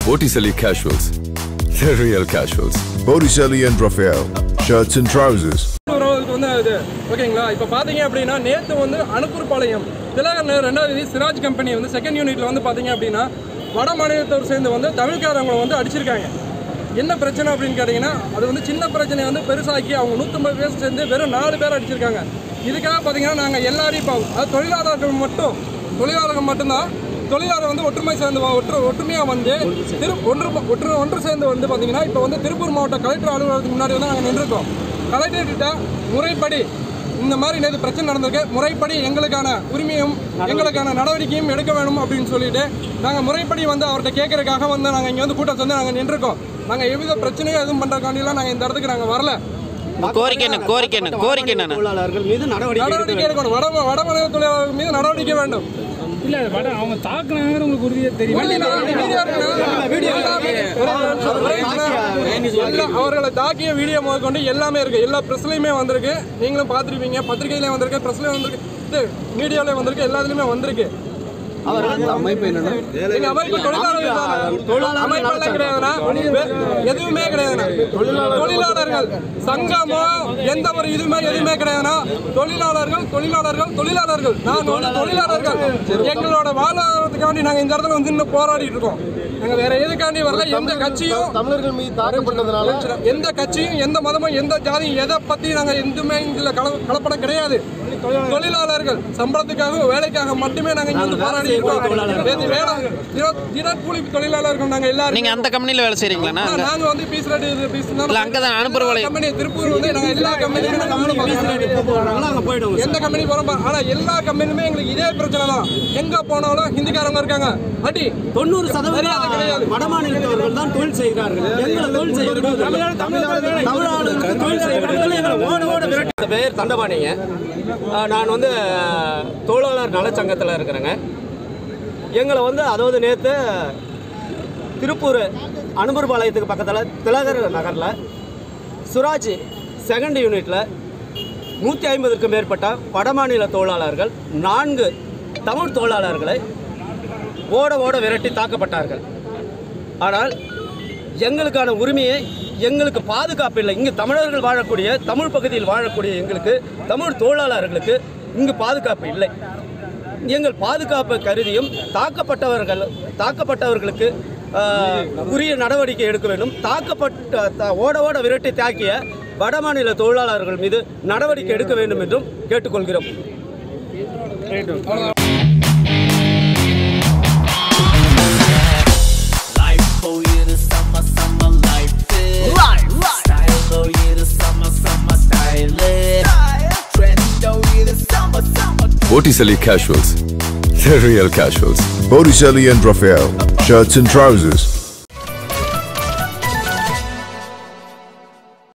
Botticelli Casuals. The real casuals. Botticelli and Raphael, shirts and trousers. உறவுக்கு வந்து இது ஓகேங்களா இப்போ பார்த்தீங்க அப்படின்னா நேற்று வந்து அனுப்பூர்பாளையம் திலகர் நகர் ரெண்டாவது வீதி சிராஜ் கம்பெனி வந்து செகண்ட் யூனிட்ல வந்து பார்த்தீங்க அப்படின்னா வட மாநிலத்தவர் சேர்ந்து வந்து தமிழ்காரங்களை வந்து அடிச்சிருக்காங்க என்ன பிரச்சனை அப்படின்னு கேட்டிங்கன்னா அது வந்து சின்ன பிரச்சனையை வந்து பெருசாக்கி அவங்க நூற்றம்பது பேர் சேர்ந்து வெறும் நாலு பேர் அடிச்சிருக்காங்க இதுக்காக பார்த்தீங்கன்னா நாங்கள் எல்லாரையும் இப்போ அது தொழிலாளர்கள் மட்டும் தொழிலாளர்கள் மட்டும்தான் தொழிலாளர் வந்து ஒற்றுமை சேர்ந்து வ- ஒற்று ஒற்றுமையாக வந்து திரு ஒன்று ப- ஒற்று ஒன்று சேர்ந்து வந்து பார்த்தீங்கன்னா இப்போ வந்து திருப்பூர் மாவட்ட கலெக்டர் அலுவலகத்துக்கு முன்னாடி வந்து நாங்கள் நின்றுருக்கோம் கலெக்டர்கிட்ட முறைப்படி இந்த மாதிரி நேற்று பிரச்சனை நடந்திருக்கு முறைப்படி எங்களுக்கான உரிமையும் எங்களுக்கான நடவடிக்கையும் எடுக்க வேணும் அப்படின்னு சொல்லிட்டு நாங்கள் முறைப்படி வந்து அவர்கிட்ட கேட்கறதுக்காக வந்து நாங்கள் இங்கே வந்து கூட்டம் வந்து நாங்கள் நின்றுருக்கோம் நாங்கள் எவ்வித பிரச்சனையும் எதுவும் பண்ணுறக்காண்டிலாம் நாங்கள் இந்த இடத்துக்கு நாங்கள் வரல கோரிக்கை என்ன கோரிக்கை என்ன கோரிக்கை என்ன தொழிலாளர்கள் மீது நடவடிக்கை எடுக்க நடவடிக்கை எடுக்கணும் வட வட மாநில தொழிலாளர்கள் மீது நடவடிக்கை வேண்டும் இல்ல வட அவங்க தாக்குனாங்க உங்களுக்கு உறுதியா தெரியும் எல்லாம் அவர்களை தாக்கிய வீடியோ முதற்கொண்டு எல்லாமே இருக்கு எல்லா ப்ரெஸ்லையுமே வந்திருக்கு நீங்களும் பார்த்துருப்பீங்க பத்திரிகையிலையும் வந்திருக்கு ப்ரெஸ்லையும் வந்திருக்கு இது மீடியாலையும் வந்திருக்கு எல்லாத்துலயுமே வந்திருக்கு அவர்கள் அமைப்பு என்னன்னா எங்க அமைப்பு தொழிலாளர்கள் தானே. அமைப்பெல்லாம் கிடையாதுண்ணா. வே- எதுவுமே கிடையாதுண்ணா. தொழிலாளர்கள் சங்கமோ எந்த ஒரு இதுவுமே எதுவுமே கிடையாதுண்ணா தொழிலாளர்கள் தொழிலாளர்கள் தொழிலாளர்கள் நான் வந்து தொழிலாளர்கள் எங்களோட வாழ்வாதாரத்துக்காண்டி நாங்க இந்த இடத்துல வந்து இன்னும் போராடிட்டு இருக்கோம் நாங்க வேற எதுக்காண்டி வரல எந்த கட்சியும் தமிழர்கள் மீது தாக்கப்பட்டதுனால எந்த கட்சியும் எந்த மதமும் எந்த ஜாதியும் எதை பத்தி நாங்க எதுவுமே இதுல கல- கலப்படம் கிடையாது தொழிலாளர்கள் சம்பளத்துக்காக வேலைக்காக மட்டுமே நாங்க இங்க வந்து போராடி இருக்கோம் வேதி- வேலை தின- தினக்கூலி தொழிலாளர்கள் நாங்க எல்லாரும் நீங்க அந்த கம்பெனில வேலை செய்றீங்களாண்ணா ஆனா, நாங்க வந்து பீஸ் ரெடி பீஸ் இல்ல, அங்கதான் அனுப்புறவளை- கம்பெனி திருப்பூர் வந்து நாங்க எல்லா கம்பெனியும் அங்க போயிடுவோம் எந்த கம்பெனி போறோம் பா- ஆனா எல்லா கம்பெனியுமே எங்களுக்கு இதே பிரச்சனை தான் எங்க போனாலும் ஹிந்திக்காரங்க இருக்காங்க அடி தொண்ணூறு மரியாதை சதவீதம் கிடையாது. வடமாநிலத்தவர்கள் தான் தொழில் செய்கிறார்கள் எங்களை தொழில் செய்ய விடுவதில்லை. தமிழ்நாடுக்கு தொழில் செய்ய விடுவதில்லை. எங்களை ஓட ஓட விரட்டி பேர் தண்டபாணிங்க அஹ் நான் வந்து தொழிலாளர் நலச்சங்கத்தில் இருக்கிறேங்க எங்களை வந்து அதாவது நேற்று திருப்பூர் அனுபர்பாளையத்துக்கு பக்கத்தில் திலகர் நகரில் சுராஜ் செகண்ட் யூனிட்டில் நூற்றி ஐம்பதுக்கும் மேற்பட்ட வடமாநில தொழிலாளர்கள் நான்கு தமிழ் தொழிலாளர்களை ஓட ஓட விரட்டி தாக்கப்பட்டார்கள் ஆனால் எங்களுக்கான உரிமையை எங்களுக்கு பாதுகாப்பு இல்லை இங்கு தமிழர்கள் வாழக்கூடிய தமிழ் பகுதியில் வாழக்கூடிய எங்களுக்கு தமிழ் தொழிலாளர்களுக்கு இங்கு பாதுகாப்பு இல்லை எங்கள் பாதுகாப்பு கருதியும் தாக்கப்பட்டவர்கள் தாக்கப்பட்டவர்களுக்கு ஆஹ், உரிய நடவடிக்கை எடுக்க வேண்டும் தாக்கப்பட்ட த- ஓட ஓட விரட்டி தாக்கிய வடமாநில தொழிலாளர்கள் மீது நடவடிக்கை எடுக்க வேண்டும் என்றும் கேட்டுக்கொள்கிறோம் Life for you the summer, summer life is. Style for you the summer, summer style is. Trend for you the summer, summer. Botticelli Casuals. The real casuals. Botticelli and Raphael, shirts and trousers.